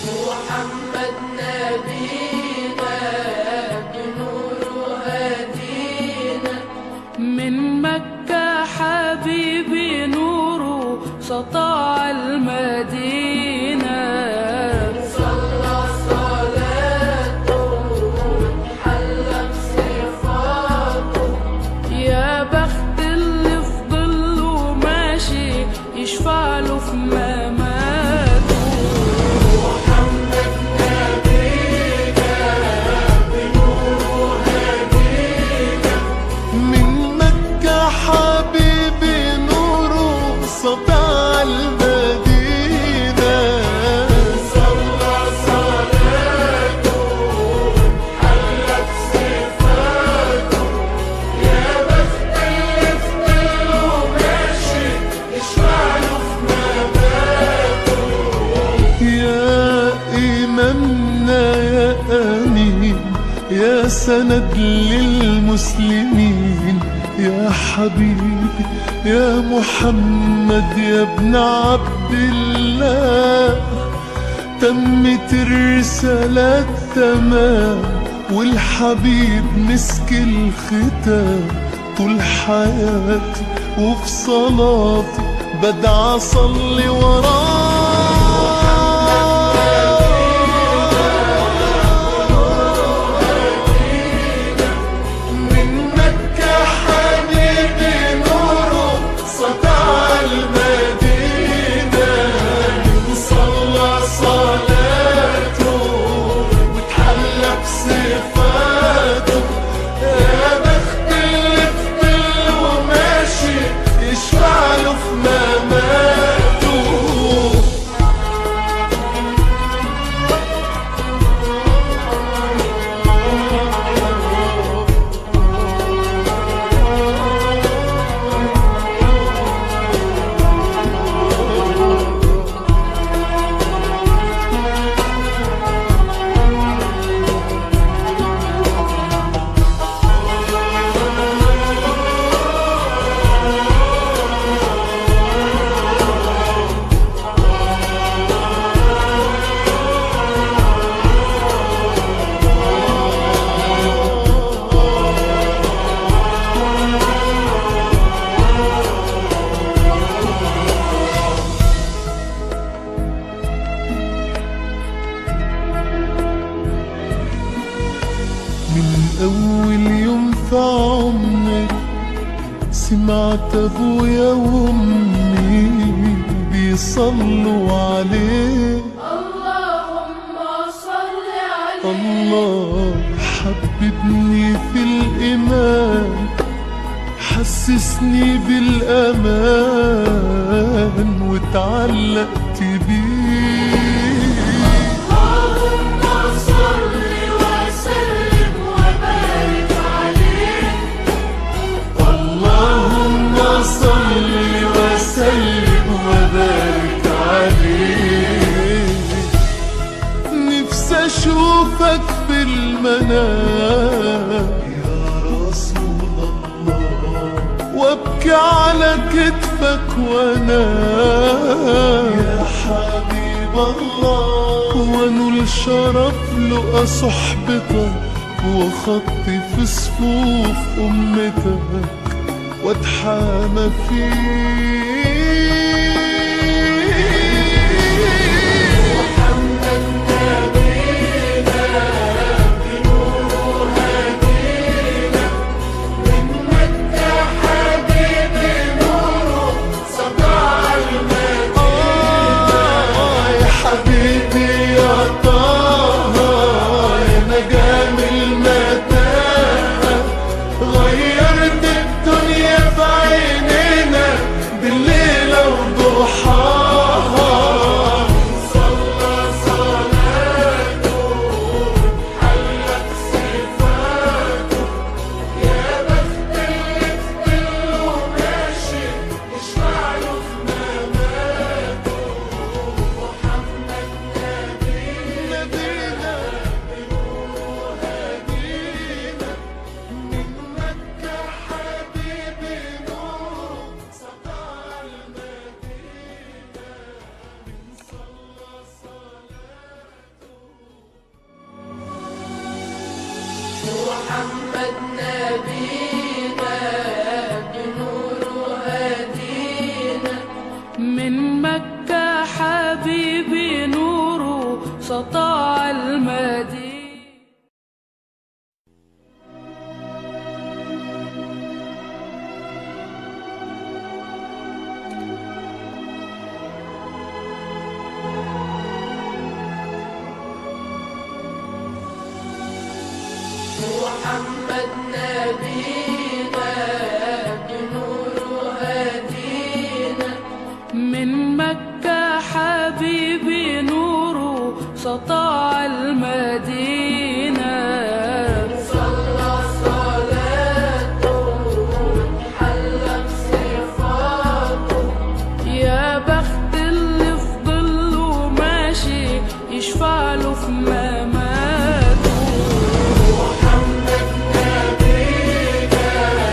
محمد نبينا بنور هدينا من مكة حبيبي نوره سطع المدينة صلى صلاته حلى بصفاته يا بخت اللي في ظله ماشي يشفع له في مماته محمد نبينا بنور هدينا من مكة حبيبي نوره سطع المدينة صلى صلاته حلى بصفاته يا بخت اللي في ظله ماشي يشفع له في مماته يا إمامنا يا أمين يا سند للمسلمين يا حبيبي يا محمد يا ابن عبد الله تمت الرسالة تمام والحبيب مسك الختام طول حياتي وفي صلاتي بدعى أصلي وراه من مكة حبيبي نوره سطع المدينة صلى صلاته وتحلى بصفاته يا بخت اللي في ظله ماشي يشفع له في مماته من أول يوم في عمري سمعت أبويا وأمي بيصلوا عليه اللهم صل عليه الله حببني في الإيمان حسسني بالأمان واتعلقت بيه اللهم صل وسلم وبارك عليه اللهم صل وسلم وبارك عليه نفسي اشوفك في المنام يا رسول الله وابكي على كتفك وانام يا حبيب الله وانول شرف لقى صحبتك وخطي في صفوف امتك واتحامى فيك محمد نبينا بنور هدينا من مكة حبيبي نوره سطع المدينة يا حبيبي يا طه يا نجم المتاهة غيرت الدنيا في عينينا بالليل محمد نبينا بنور هدينا من مكة حبيبي نوره سطع المدينة محمد نبينا بنور هدينا من مكة حبيبي نوره سطع المدينة صلى صلاته حلى بصفاته يا بخت اللي في ظله ماشي يشفع له في مماته محمد نبينا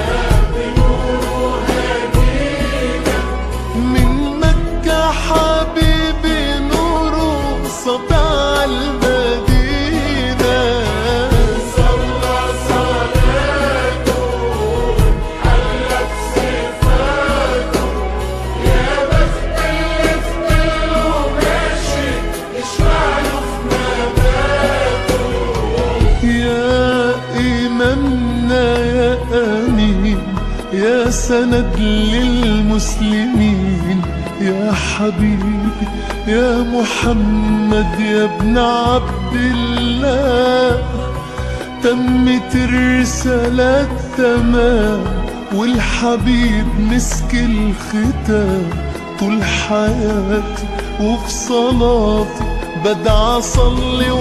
بنور هدينا من مكة حبيبي نوره سطع المدينة صلى صلاته حلت صفاته يا بخت اللي في ظله ماشي يشفع له في مماته يا إمامنا يا أمين يا سند للمسلمين يا حبيبي يا محمد يا ابن عبد الله تمت الرسالة تمام والحبيب مسك الختام طول حياتي وفي صلاتي بدعى اصلي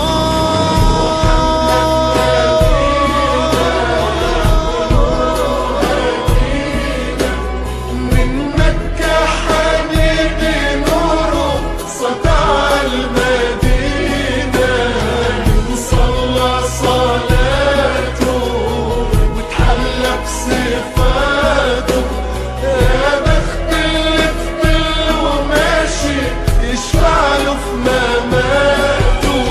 وراه من مكة حبيبي نوره سطع المدينة صلى صلاته وتحلى بصفاته يا بخت اللي في ظله ماشي يشفع له في مماته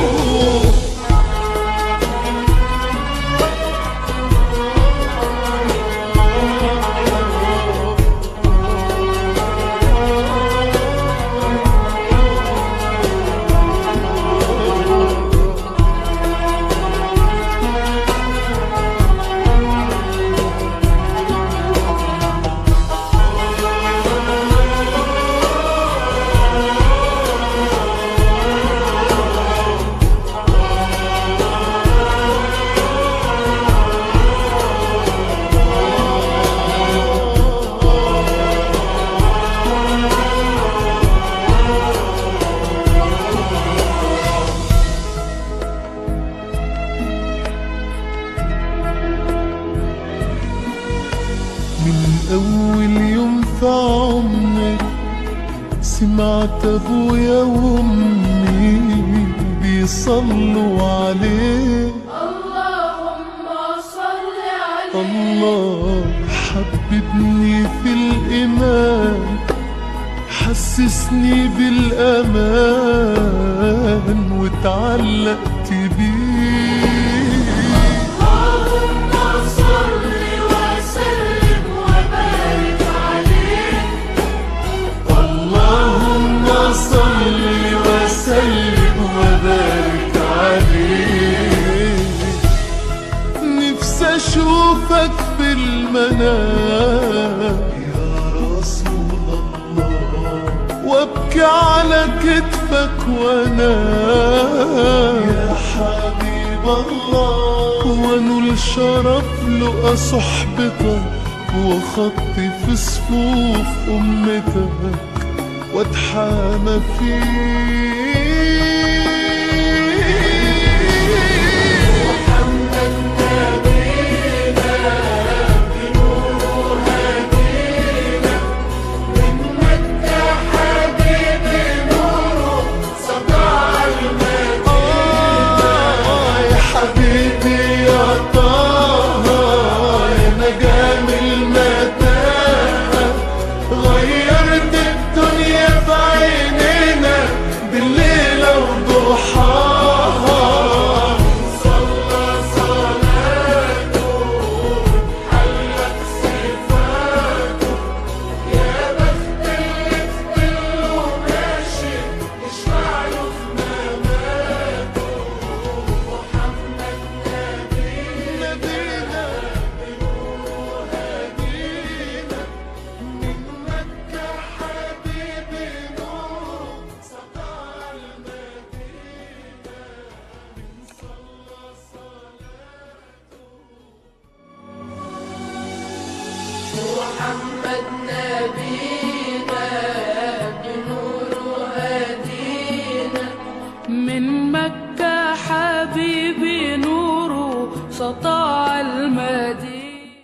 من أول يوم في عمري سمعت أبويا وأمي بيصلوا عليه اللهم صل عليه الله حببني في الإيمان حسسني بالأمان وتعلقت بيه اللهم صل وسلم وبارك عليه اللهم صل وسلم وبارك عليه نفسي اشوفك في المنام يا رسول الله وابكي على كتفك وانام يا حبيب الله وانول شرف لقى صحبتك وخطي في صفوف امتك واتحامى فيك محمد نبينا بنور هدينا من مكة حبيبي نوره سطع المدينة يا حبيبي يا طه يا نجم المتاهة غيرت الدنيا في عينينا بالليل محمد نبينا بنور هدينا من مكة حبيبي نوره سطع المدينة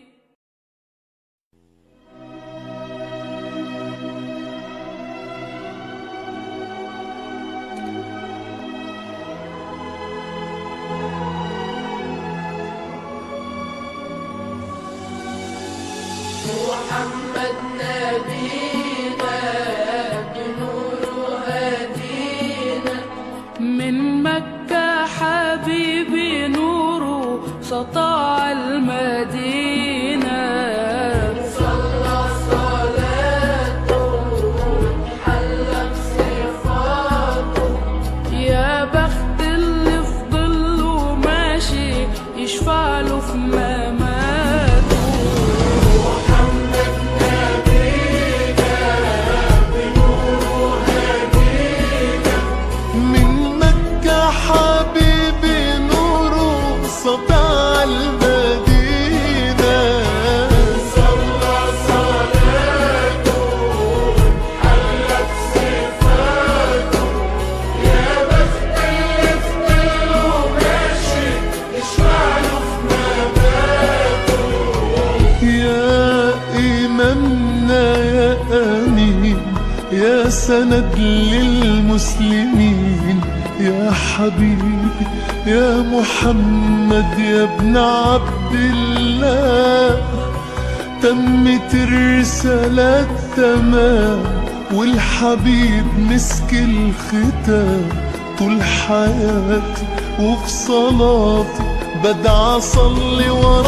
محمد نبينا بنور هدينا من مكة حبيبي نوره سطع المدينة صلى صلاته حلى بصفاته يا بخت اللي في ظله ماشي يشفع له في مماته محمد نبينا بنور هدينا من مكة حبيبي نوره سطع المدينة صلى صلاته حلت صفاته يا بخت اللي في ظله ماشي يشفع له في مماته يا إمامنا يا أمين يا سند للمسلمين يا حبيبي يا محمد يا ابن عبد الله تمت الرسالة تمام والحبيب مسك الختام طول حياتي وفي صلاتي بدعى اصلي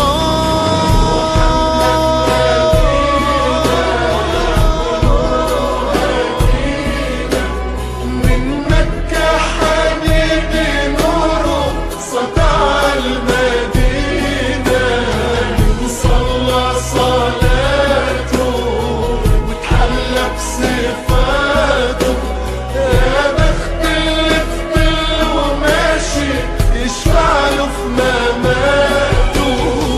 وراه من مكة حبيبي نوره سطع المدينة صلى صلاته وتحلى بصفاته يا بخت اللي في ظله ماشي يشفع له في مماته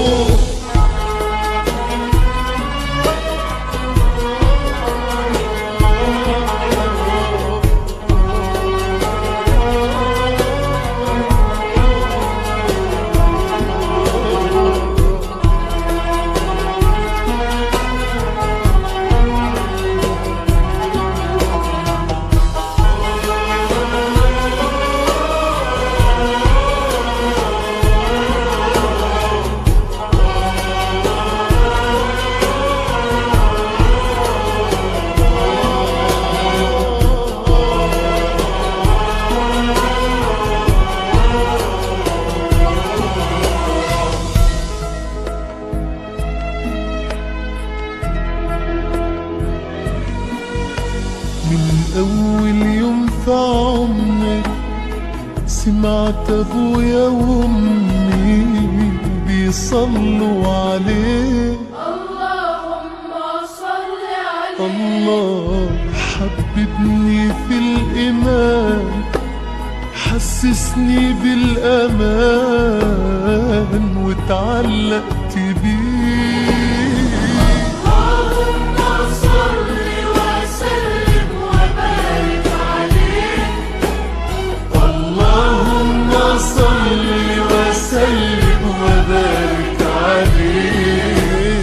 من أول يوم في عمري سمعت أبويا وأمي بيصلوا عليه اللهم صل عليه الله حببني في الإيمان حسسني بالأمان وتعلقت بيه اللهم صل وسلم وبارك عليه اللهم صل وسلم وبارك عليه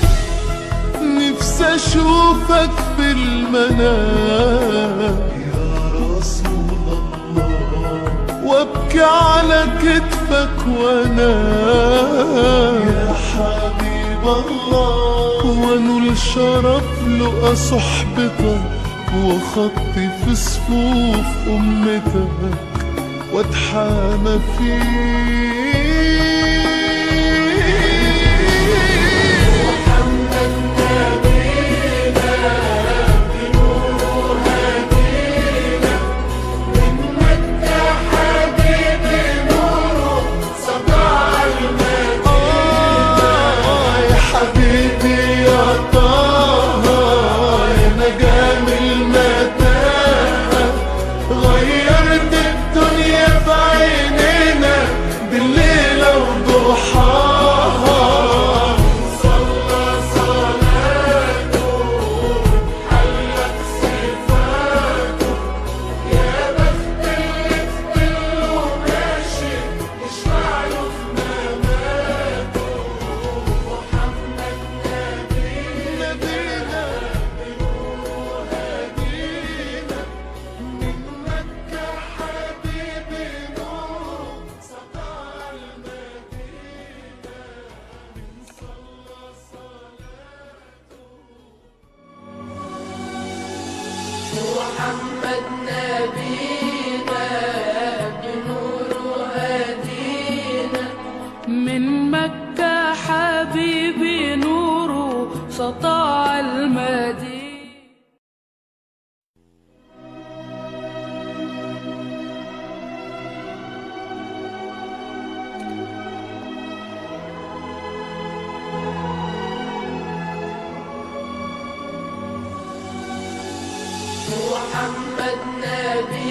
نفسي اشوفك في المنام يا رسول الله وابكي على كتفك وانا يا حبيب الله وانول شرف لقى صحبتك وخطي في صفوف امتك واتحامى فيك محمد نبينا بنور هدينا من مكة حبيبي نوره سطع المدينة يا حبيبي يا طه يا نجم المتاهة غيرت الدنيا في عينينا بالليل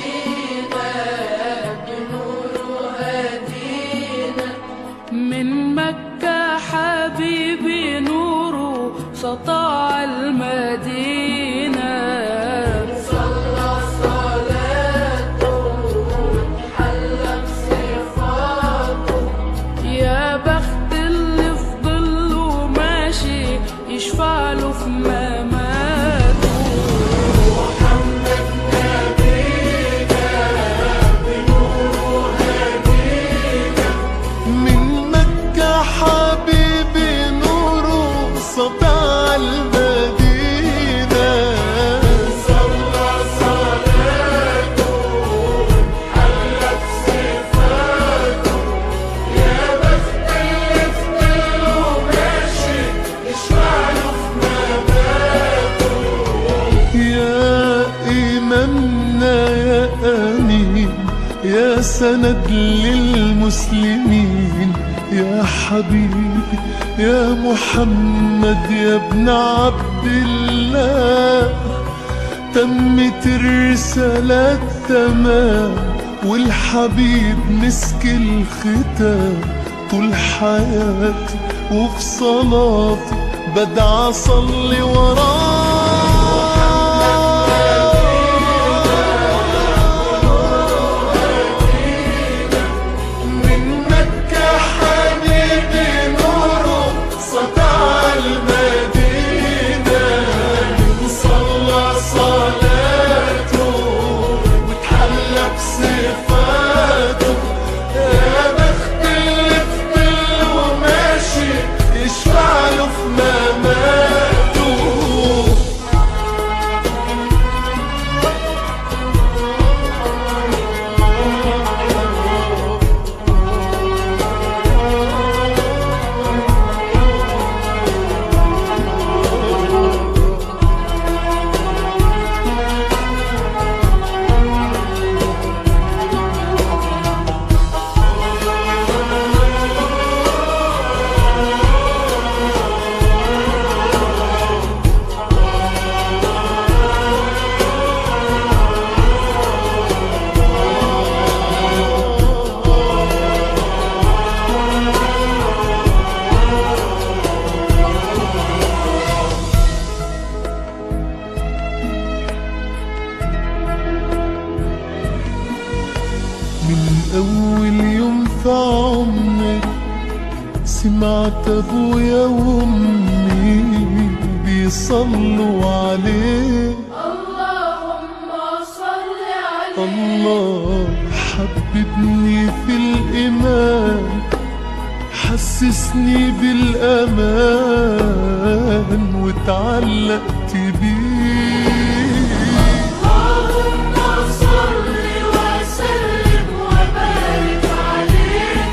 هدينا بنور هدينا من مكة حبيبي نوره سطع المدينة صلى صلاته حلى بصفاته يا بخت اللي في ظله ماشي يشفع له في مماته محمد نبينا بنور هدينا من مكة حبيبي نوره سطع المدينة صلى صلاته حلت صفاته يا بخت اللي في ظله ماشي يشفع له في مماته يا إمامنا يا أمين يا سند للمسلمين يا حبيبي يا محمد يا ابن عبد الله تمت الرسالة تمام والحبيب مسك الختام طول حياتي وفي صلاتي بدعى أصلي وراه من مكة حبيبي نوره سطع المدينة صلى صلاته وتحلى بصفاته يا بخت اللي في ظله ماشي يشفع له في مماته من أول يوم في عمري سمعت أبويا وأمي بيصلوا عليه اللهم صل عليه الله حببني في الإيمان حسسني بالأمان واتعلقت بيه اللهم صل وسلم وبارك عليه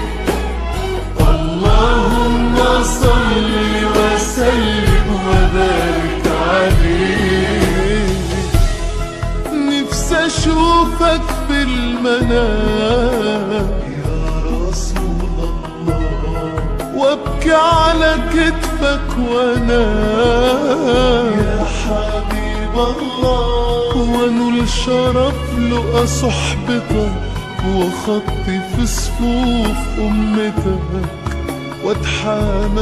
اللهم صل وسلم وبارك عليه نفسي اشوفك في المنام يا رسول الله وابكي على كتفك وانام يا حبيب الله وانول شرف لقى صحبتك وخطي في صفوف امتك واتحامى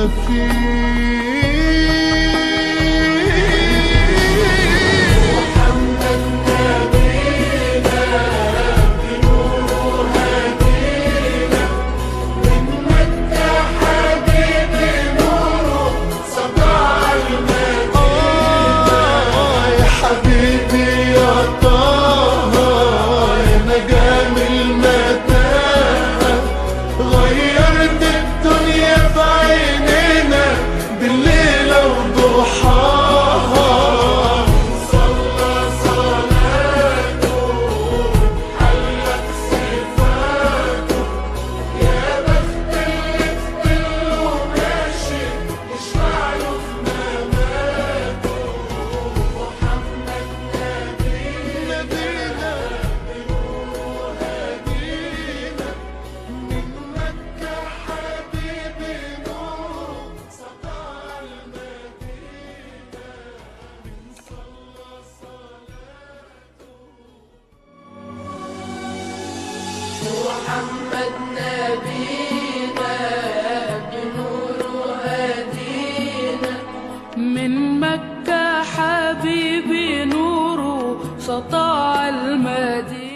فيك محمد نبينا بنور هدينا من مكة حبيبي نوره سطع المدينة يا حبيبي يا طه يا نجم المتاهة غيرت الدنيا في عينينا بالليل محمد نبينا بنور هدينا من مكة حبيبي نوره سطع المدينة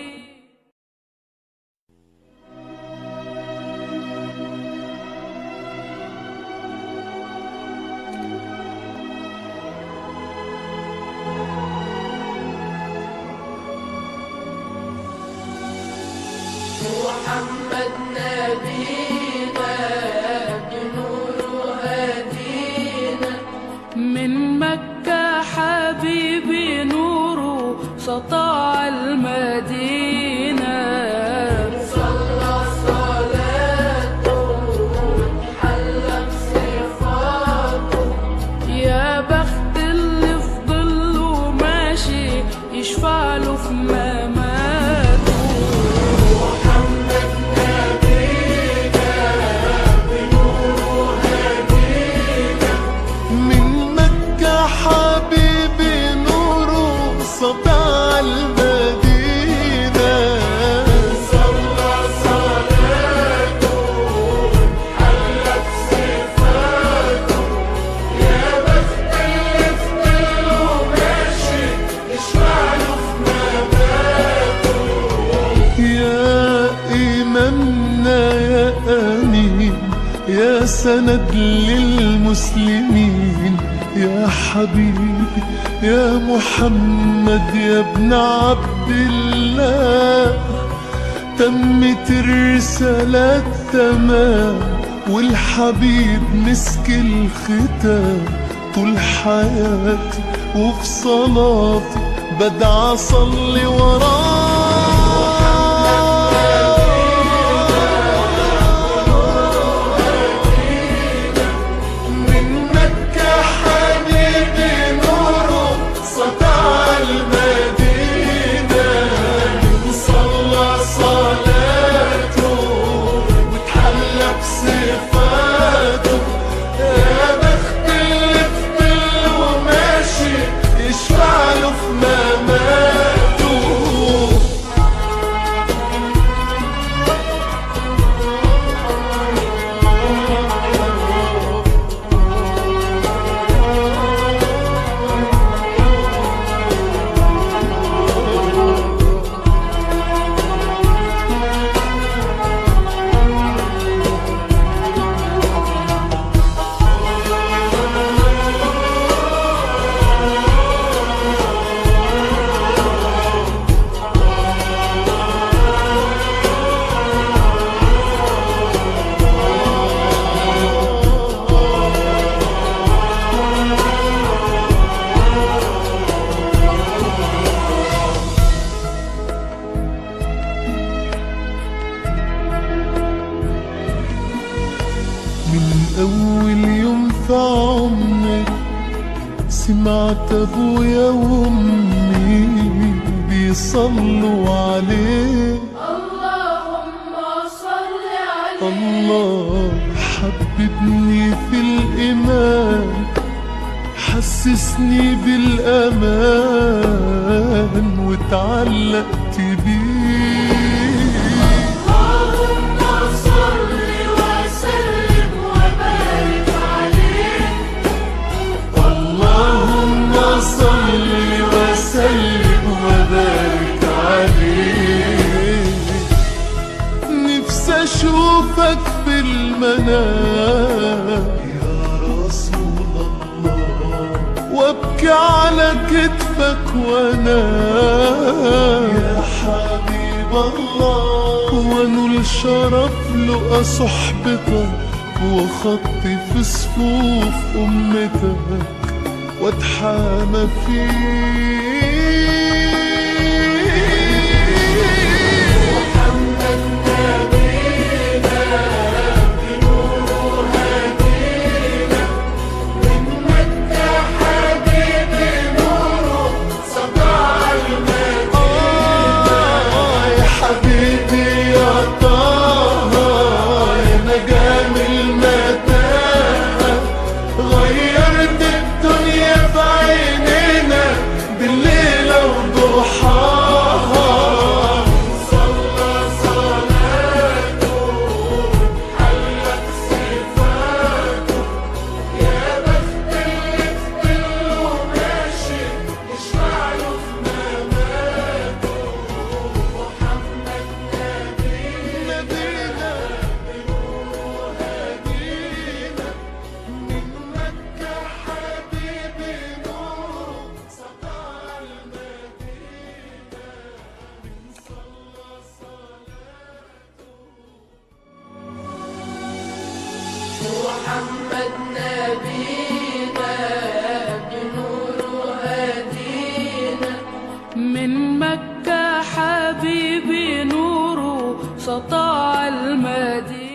محمد نبينا بنور هدينا من مكة حبيبي نوره سطع المدينة صلى صلاته حلى بصفاته يا بخت اللي في ظله ماشي يشفع له في مماته محمد نبينا بنور هدينا من مكة حبيبي نوره سطع المدينة صلى صلاته حلت صفاته يا بخت اللي في ظله ماشي يشفع له في مماته يا إمامنا يا أمين يا سند للمسلمين يا حبيبي يا محمد يا ابن عبد الله تمت الرسالة تمام والحبيب مسك الختام طول حياتي وفي صلاتي بدعى اصلي وراه من مكة حبيبي نوره سطع المدينة صلى صلاته وتحلى بصفاته يا بخت اللي في ظله ماشي يشفع له في مماته من أول يوم في عمري سمعت أبويا وأمي بيصلوا عليه اللهم صل عليه الله حببني في الإيمان حسسني بالأمان وتعلقت بيه اللهم صل وسلم وبارك عليه اللهم صل وسلم وبارك عليه نفسي اشوفك في المنام يا رسول الله وابكي على كتفك وانا يا حبيب الله وانول شرف لقى صحبتك وخطي في صفوف امتك واتحامى فيك محمد نبينا بنور هدينا من مكة حبيبي نوره سطع المدينة يا حبيبي يا طه يا نجم المتاهة غيرت الدنيا في عينينا بالليل محمد نبينا بنور هدينا من مكة حبيبي نوره سطع المدينة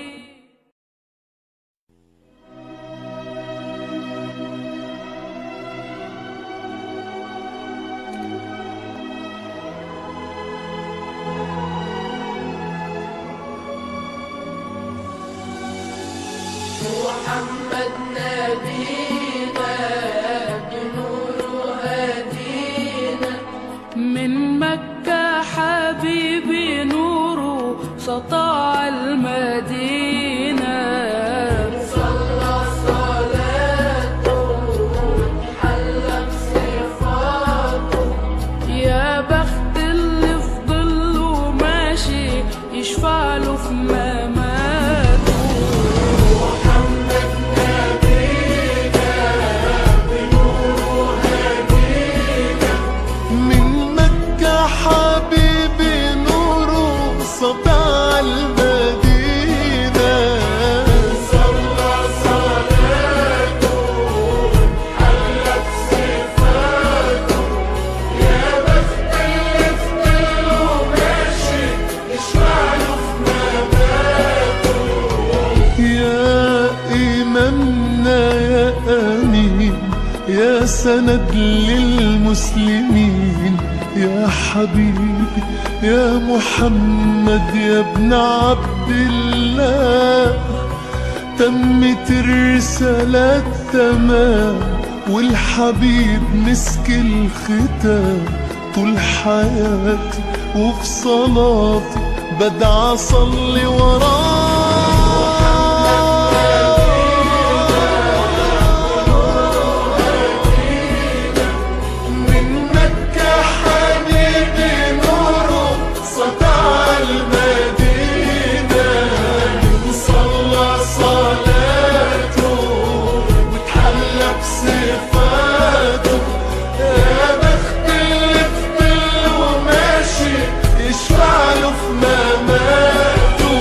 محمد نبينا بنور هدينا من مكة حبيبي نوره سطع المدينة صلى صلاته حلى بصفاته يا بخت اللي في ظله ماشي يشفع له في مماته محمد نبينا بنور هدينا من مكة حبيبي نوره سطع المدينة صلى صلاته حلت صفاته يا بخت اللي في ظله ماشي يشفع له في مماته يا إمامنا يا أمين يا سند للمسلمين يا حبيبي يا محمد يا ابن عبد الله تمت الرسالة تمام والحبيب مسك الختام طول حياتي وفي صلاتي بدعى اصلي وراه من مكة حبيبي نوره سطع المدينة صلى صلاته وتحلى بصفاته يا بخت اللي في ظله ماشي يشفع له في مماته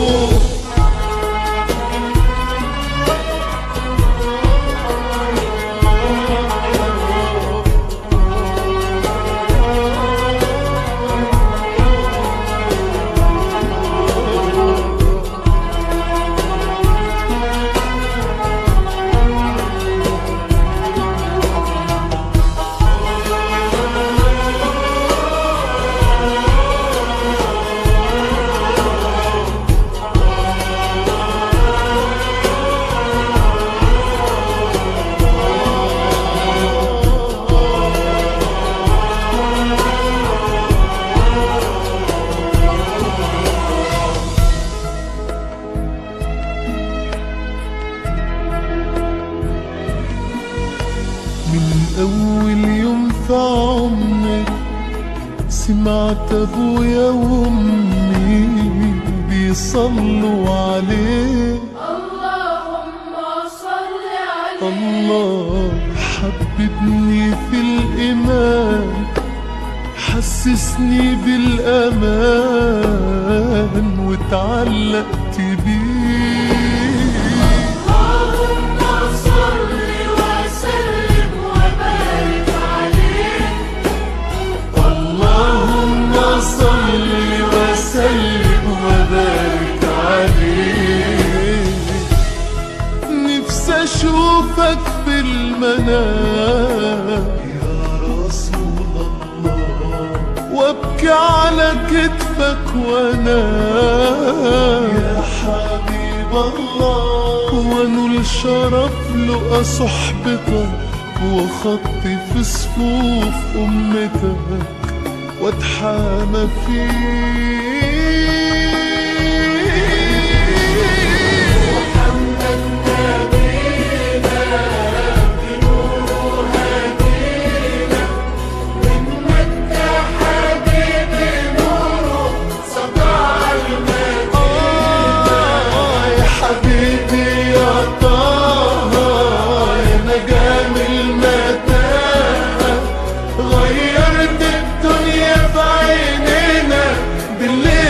من أول يوم في عمري سمعت أبويا وأمي بيصلوا عليه اللهم صل عليه الله حببني في الإيمان حسسني بالأمان وتعلقت بيه اللهم صل وسلم وبارك عليه اللهم صل وسلم وبارك عليه نفسي اشوفك في المنام يا رسول الله وابكي على كتفك وانام يا حبيب الله وانول شرف لقى صحبتك وخطي في صفوف امتك واتحامى فيك محمد نبينا بنور هدينا من مكة حبيبي نوره سطع المدينة يا حبيبي يا طه يا نجم المتاهة غيرت الدنيا في عينينا بالليل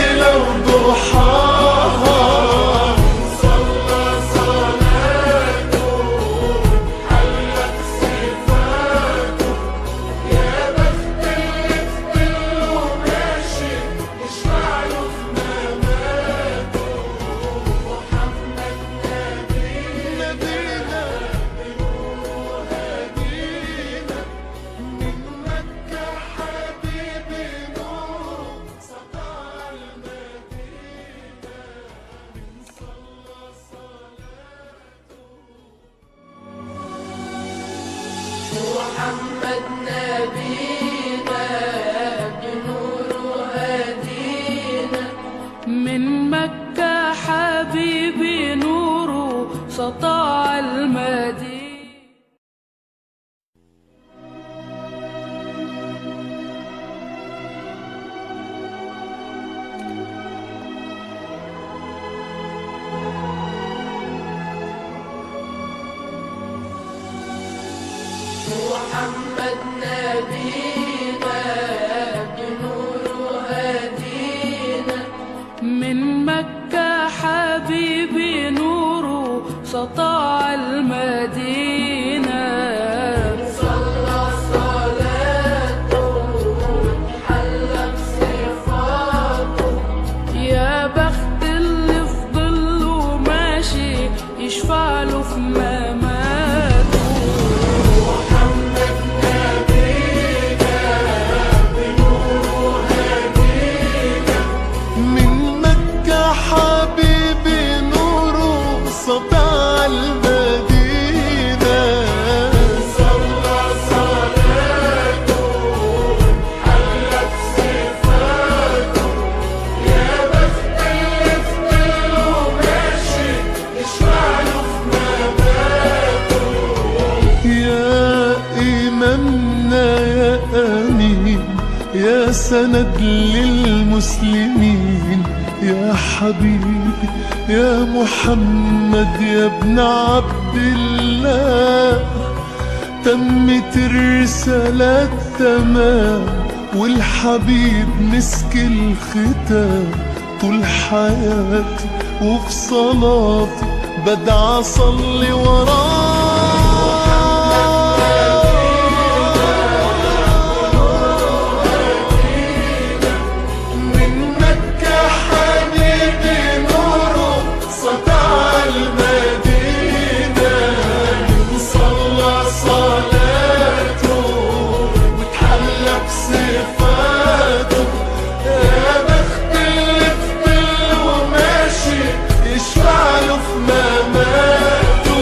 من مكة حبيبي نوره سطع المدينة محمد نبينا بنور هدينا من مكة حبيبي نوره سطع المدينة صلى صلاته حلى بصفاته يا بخت اللي في ظله ماشي يشفع له في مماته محمد نبينا بنور هدينا من مكة حبيبي نوره سطع المدينة صلى صلاته حلى بصفاته يا بخت اللي في ظله ماشي يشفع له في مماته يا إمامنا يا أمين يا سند للمسلمين يا حبيبي يا محمد يا ابن عبد الله تمت الرسالة تمام والحبيب مسك الختام طول حياتي وفي صلاتي بدعى اصلي وراه من مكة حبيبي نوره سطع المدينة صلى صلاته وتحلى بصفاته يا بخت اللي في ظله ماشي يشفع له في مماته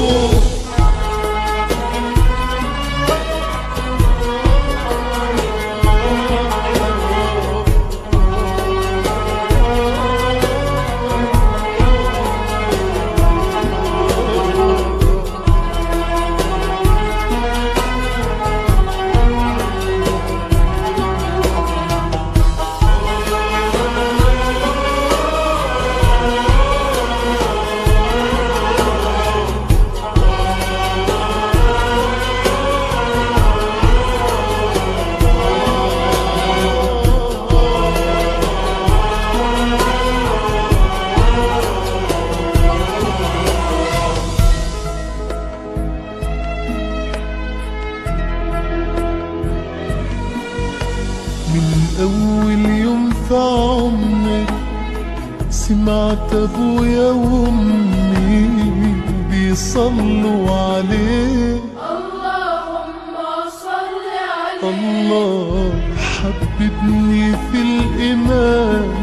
من أول يوم في عمري سمعت أبويا وأمي بيصلوا عليه اللهم صل عليه الله حببني في الإيمان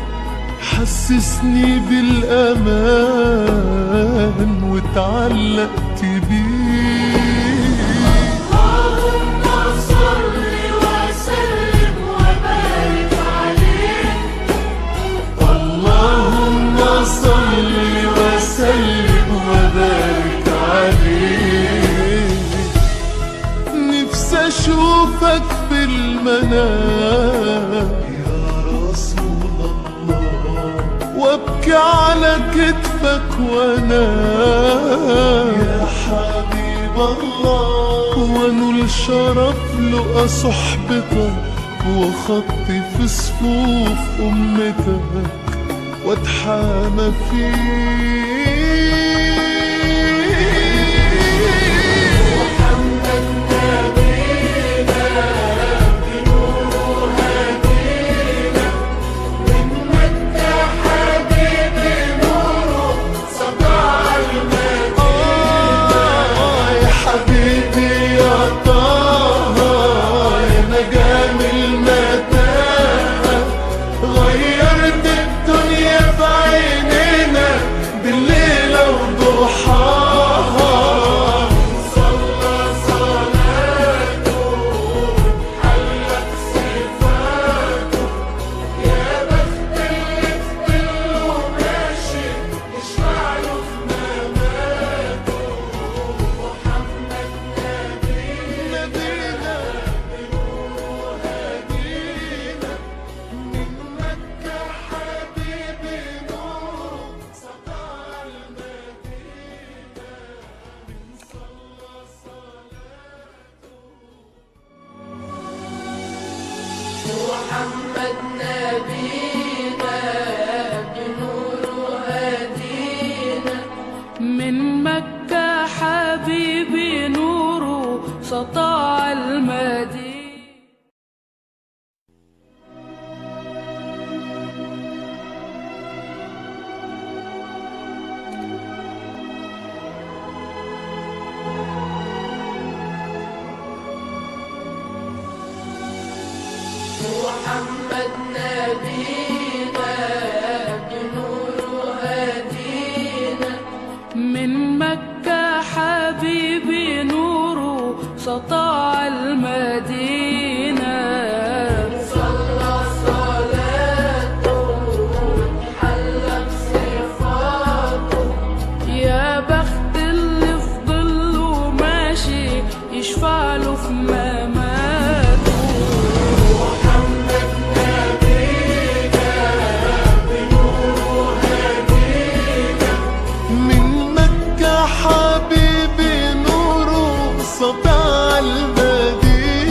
حسسني بالأمان وتعلقت بيه اللهم صل وسلم وبارك عليه اللهم صل وسلم وبارك عليه نفسي اشوفك في المنام يا رسول الله وابكي على كتفك وانام يا حبيب الله وانول شرف لقى صحبتك وخطي في صفوف امتك واتحامى فيك محمد نبينا بنور هدينا من مكة حبيبي نوره سطع المدينة يا حبيبي يا طه يا نجم المتاهة غيرت الدنيا في عينينا بالليلة محمد نبينا بنور هدينا من مكة حبيبي نوره سطع المدينة صلى صلاته حلى بصفاته يا بخت اللي في ظله ماشي يشفع له في مماته محمد نبينا بنور هدينا من مكة حبيبي نوره سطع المدينة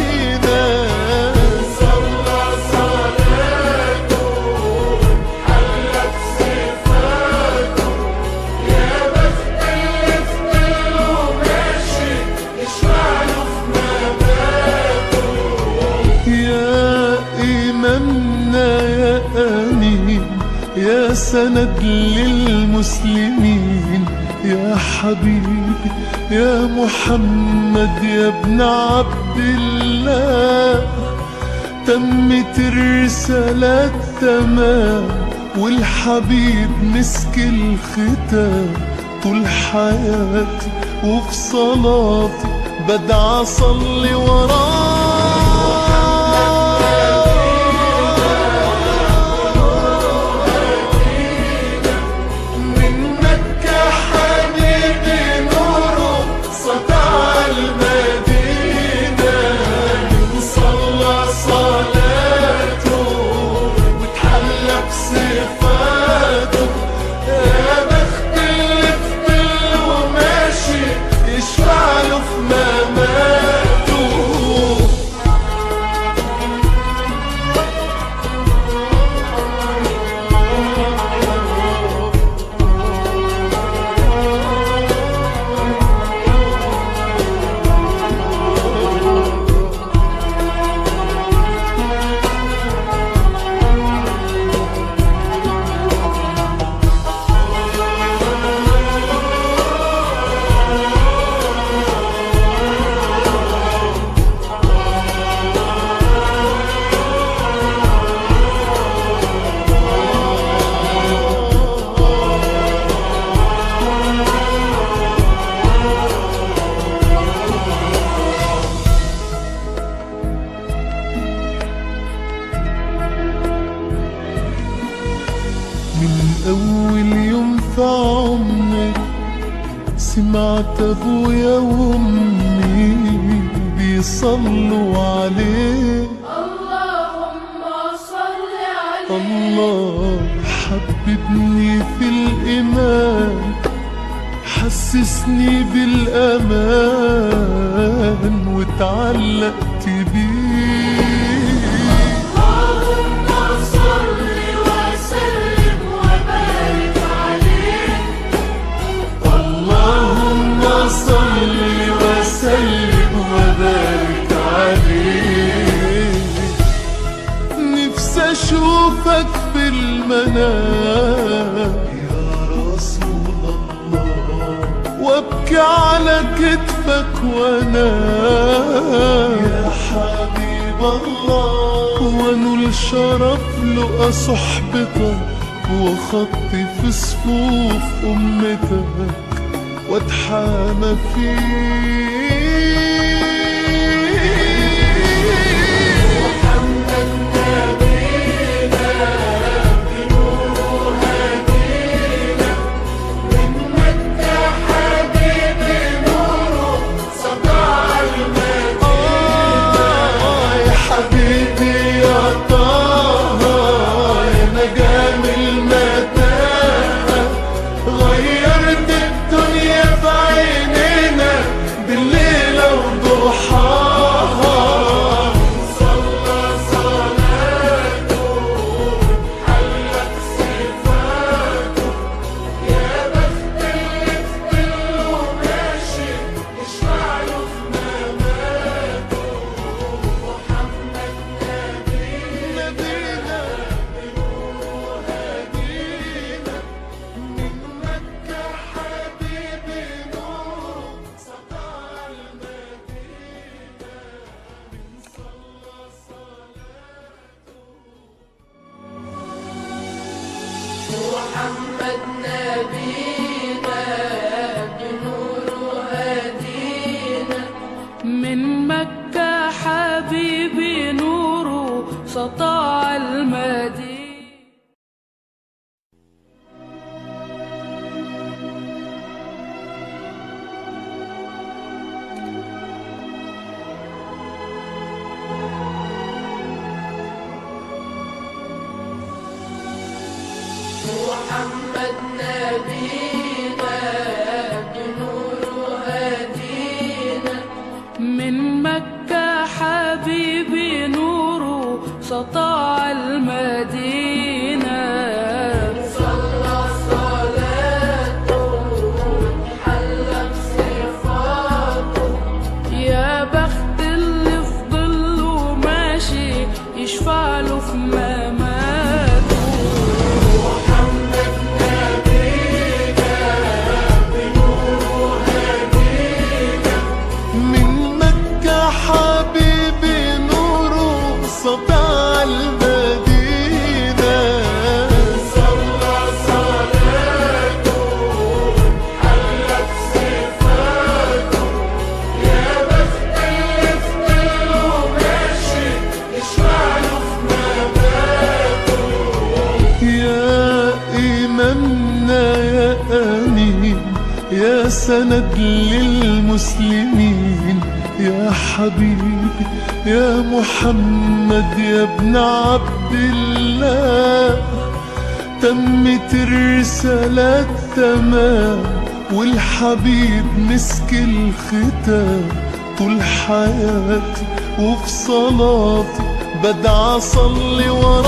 صلى صلاته حلى بصفاته يا بخت اللي في ظله ماشي يشفع له في مماته يا إمامنا يا أمين يا سند للمسلمين يا حبيبي يا محمد يا ابن عبد الله تمت الرسالة تمام والحبيب مسك الختام طول حياتي وفي صلاتي بدعى اصلي وراه من مكة حبيبي نوره سطع المدينة صلى صلاته وتحلى بصفاته يا بخت اللي في ظله ماشي يشفع له في مماته من أول يوم في عمري سمعت أبويا وأمي بيصلوا عليه اللهم صل عليه الله حببني في الإيمان حسسني بالأمان واتعلقت بيه اللهم صل وسلم وبارك عليه اللهم صل وسلم وبارك عليه نفسي اشوفك في المنام يا رسول الله وابكي على كتفك وانام يا حبيب الله وانول شرف لقى صحبتك وخطي في صفوف امتك واتحامى فيك محمد نبينا بنور هدينا من مكة حبيبي نوره سطع المدينة يا حبيبي يا طه يا نجم المتاهة غيرت الدنيا في عينينا بالليل محمد نبينا بنور هدينا من مكة حبيبي نوره سطع المدينة محمد نبينا بنور هدينا من مكة حبيبي نوره سطع المدينة صلى صلاته حل بصفاته يا بخت اللي في ظله ماشي يشفع له في مماته محمد نبينا بنور هدينا من مكة حبيبي نوره سطع المدينة صلى صلاته حلت صفاته يا بخت اللي في ظله ماشي يشفع له في مماته يا إمامنا يا أمين يا سند للمسلمين يا حبيبي يا محمد يا ابن عبد الله تمت الرسالة تمام والحبيب مسك الختام طول حياتي وفي صلاتي بدعى اصلي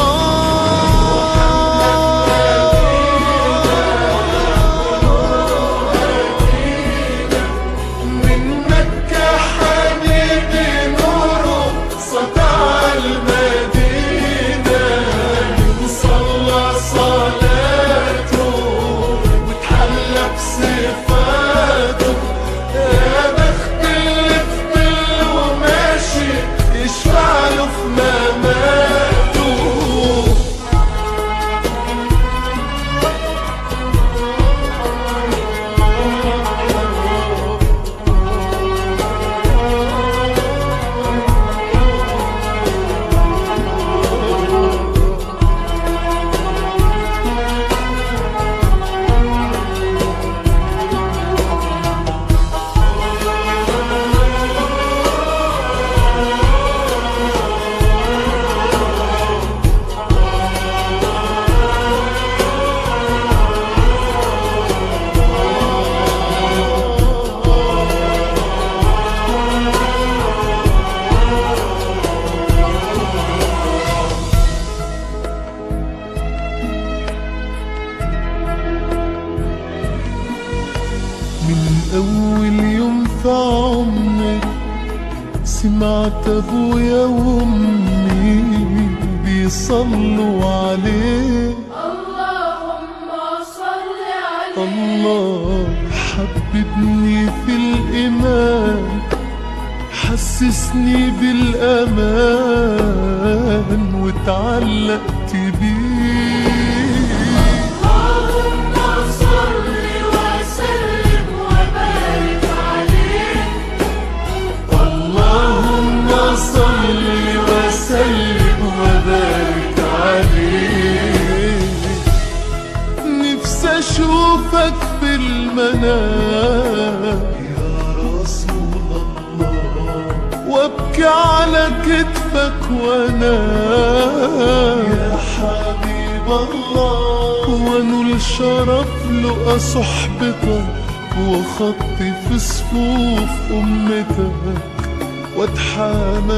وراه من مكة حبيبي نوره سطع المدينة صلى صلاته وتحلى بصفاته يا بخت اللي في ظله ماشي يشفع له في مماته من أول يوم في عمري سمعت أبويا وأمي بيصلوا عليه اللهم صل عليه الله حببني في الإيمان حسسني بالأمان وتعلقت بيه اللهم صل وسلم وبارك عليه اللهم صل وسلم وبارك عليه نفسي اشوفك في المنام يا رسول الله وابكي على كتفك وانا يا حبيب الله وانول شرف لقى صحبتك وخطي في صفوف امتك واتحامى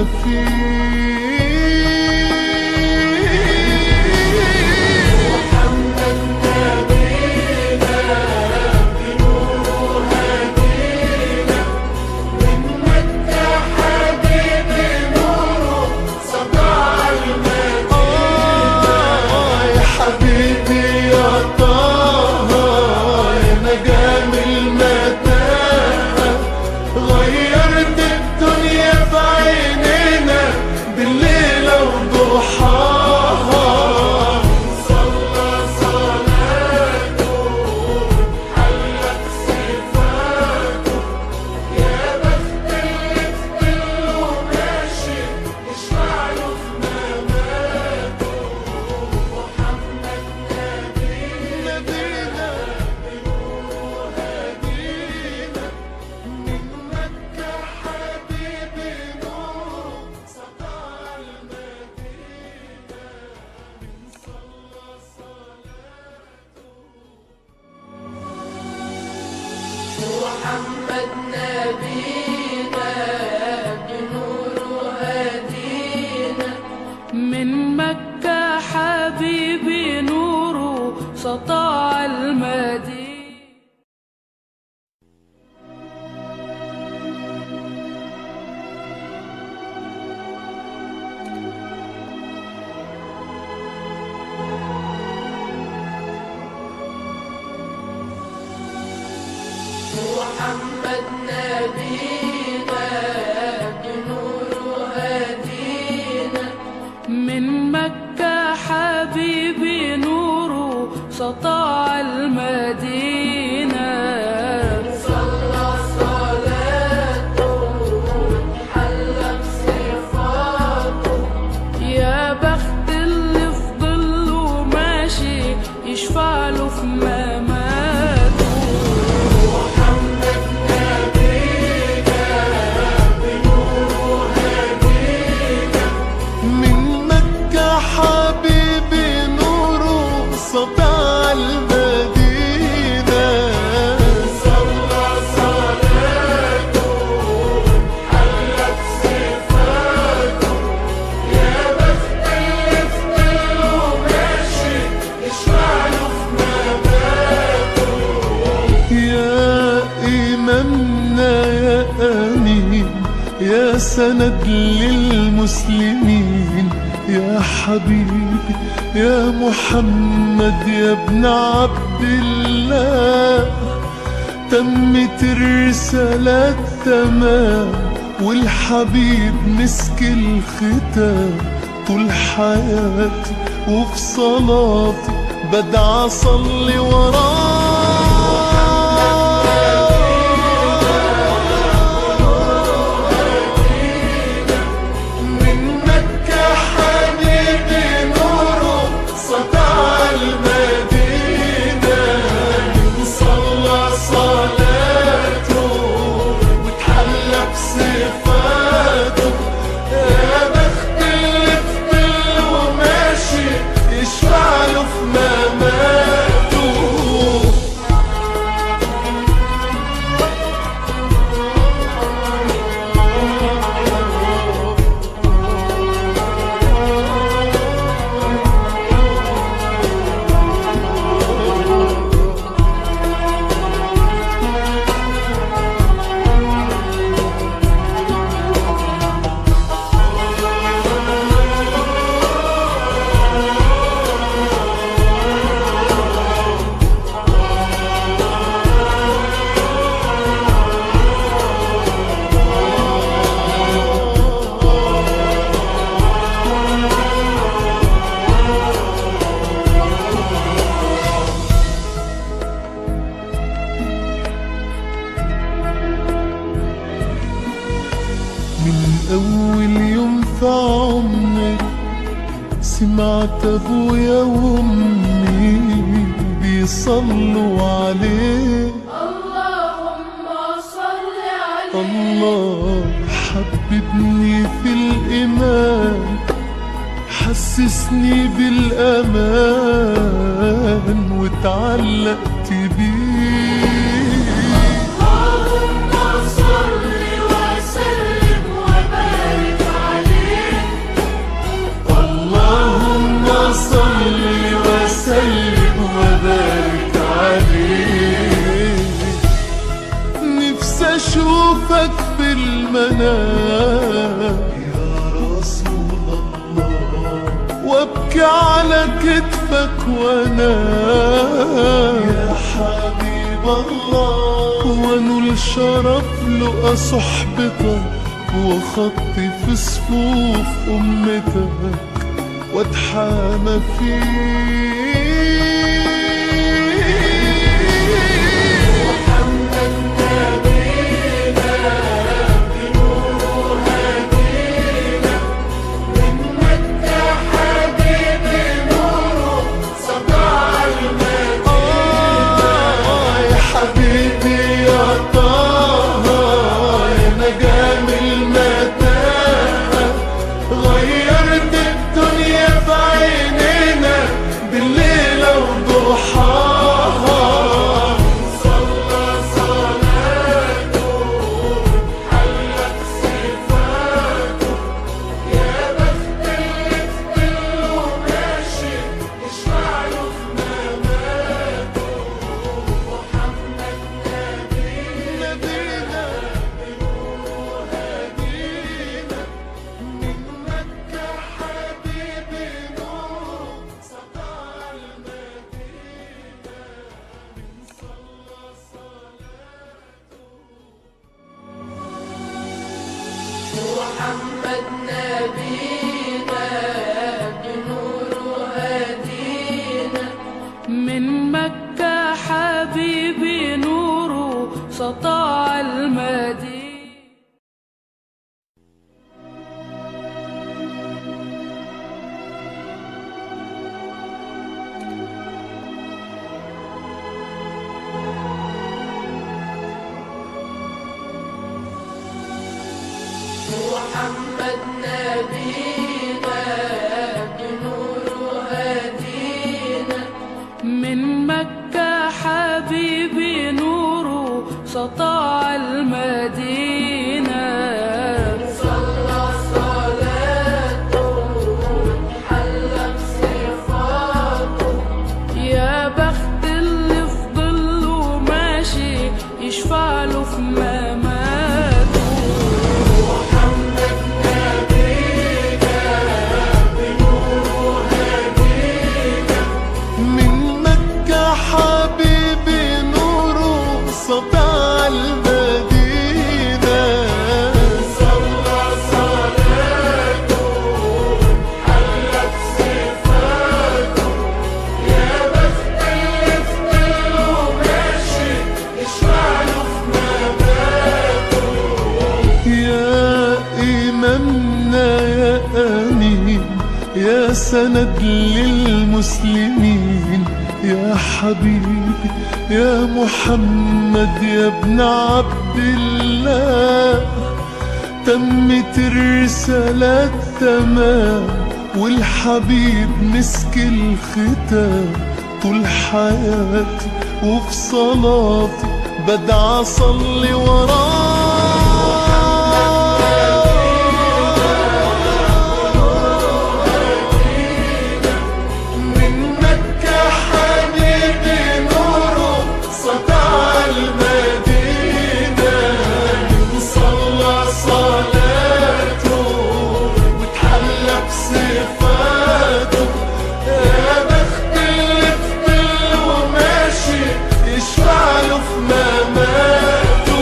فيك محمد نبينا بنور هدينا من مكة حبيبي نوره سطع المدينة يا حبيبي يا طه يا نجم المتاهة غيرت الدنيا في عينينا بالليلة محمد نبينا بنور هدينا من مكة حبيبي نوره سطع المدينة محمد نبينا بنور هدينا من مكة حبيبي نوره سطع المدينة صلى صلاته حلى بصفاته يا بخت اللي في ظله ماشي يشفع له في مماته محمد نبينا بنور هدينا من مكة حبيبي نوره سطع المدينة صلى صلاته حلى بصفاته يا بخت اللي في ظله ماشي يشفع له في مماته يا إمامنا يا أمين يا سند للمسلمين يا حبيبي يا محمد يا ابن عبد الله تمت الرسالة تمام والحبيب مسك الختام طول حياتي وفي صلاتي بدعى اصلي وراه من مكة حبيبي نوره سطع المدينة صلى صلاته وتحلى بصفاته يا بخت اللي في ظله ماشي يشفع له في مماته من أول يوم في عمري سمعت أبويا وأمي بيصلوا عليه اللهم صل عليه الله حببني في الإيمان حسسني بالأمان واتعلقت بيه اللهم صل وسلم وبارك عليه اللهم صل وسلم وبارك عليه نفسي اشوفك في المنام يا رسول الله وابكي على كتفك وانا يا حبيب الله وانول شرف لقى صحبتك وخطي في صفوف امتك واتحامى فيك محمد نبينا بنور هدينا من مكة حبيبي نوره سطع المدينة يا حبيبي يا طه يا نجم المتاهة غيرت الدنيا في عينينا بالليل محمد نبينا بنور هدينا من مكة حبيبي نوره سطع المدينة محمد نبينا بنور هدينا من مكة حبيبي نوره سطع المدينة صلى صلاته حلى بصفاته يا بخت اللي في ظله ماشي يشفع له في مماته محمد نبينا بنور هدينا من مكة حبيبي نوره سطع المدينة صلى صلاته حلت صفاته يا بخت اللي في ظله ماشي يشفع له في مماته يا إمامنا يا أمين يا سند للمسلمين يا حبيبي يا محمد يا ابن عبد الله تمت الرسالة تمام والحبيب مسك الختام طول حياتي وفي صلاتي بدعى أصلي وراه من مكة حبيبي نوره سطع المدينة صلى صلاته وتحلى بصفاته يا بخت اللي في ظله ماشي يشفع له في مماته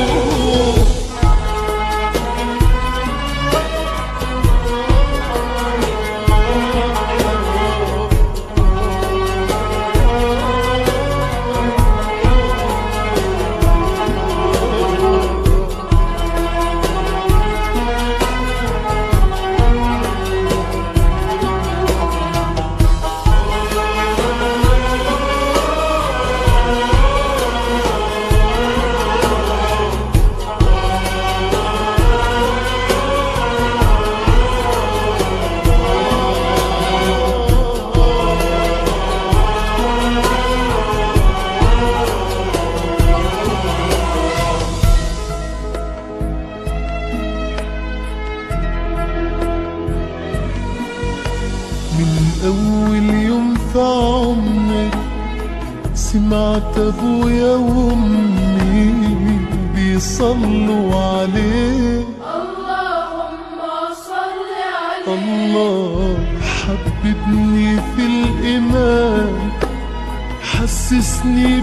من أول يوم في عمري سمعت أبويا وأمي بيصلوا عليه اللهم صل عليه الله حببني في الإيمان حسسني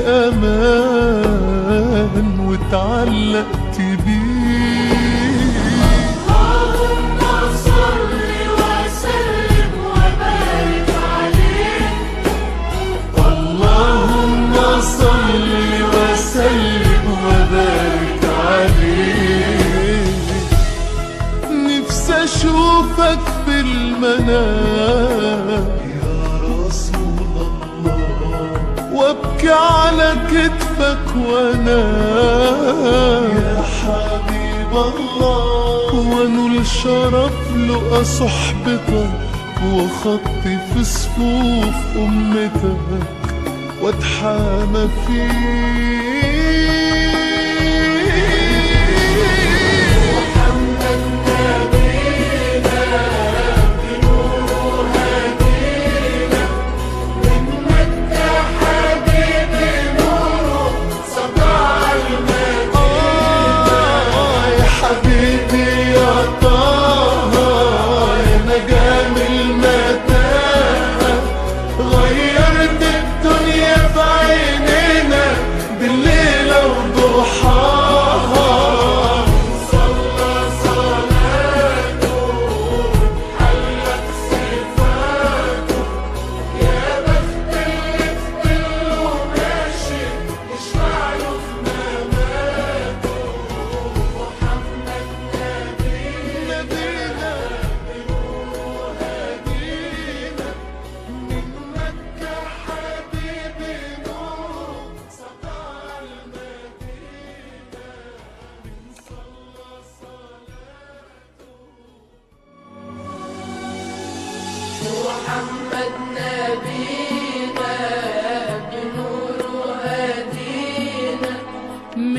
بالأمان وتعلقت بيه اللهم صل وسلم وبارك عليه اللهم صل وسلم وبارك عليه نفسي اشوفك في المنام يا رسول الله وابكي على كتفك وانا يا حبيب الله وانول شرف لقى صحبتك وخطي في صفوف امتك واتحامى فيك محمد نبينا بنور هدينا من مكة حبيبي نوره سطع المدينة يا حبيبي يا طه يا نجم المتاهة غيرت الدنيا في عينينا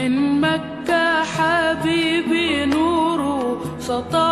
من مكة حبيبي نوره سطع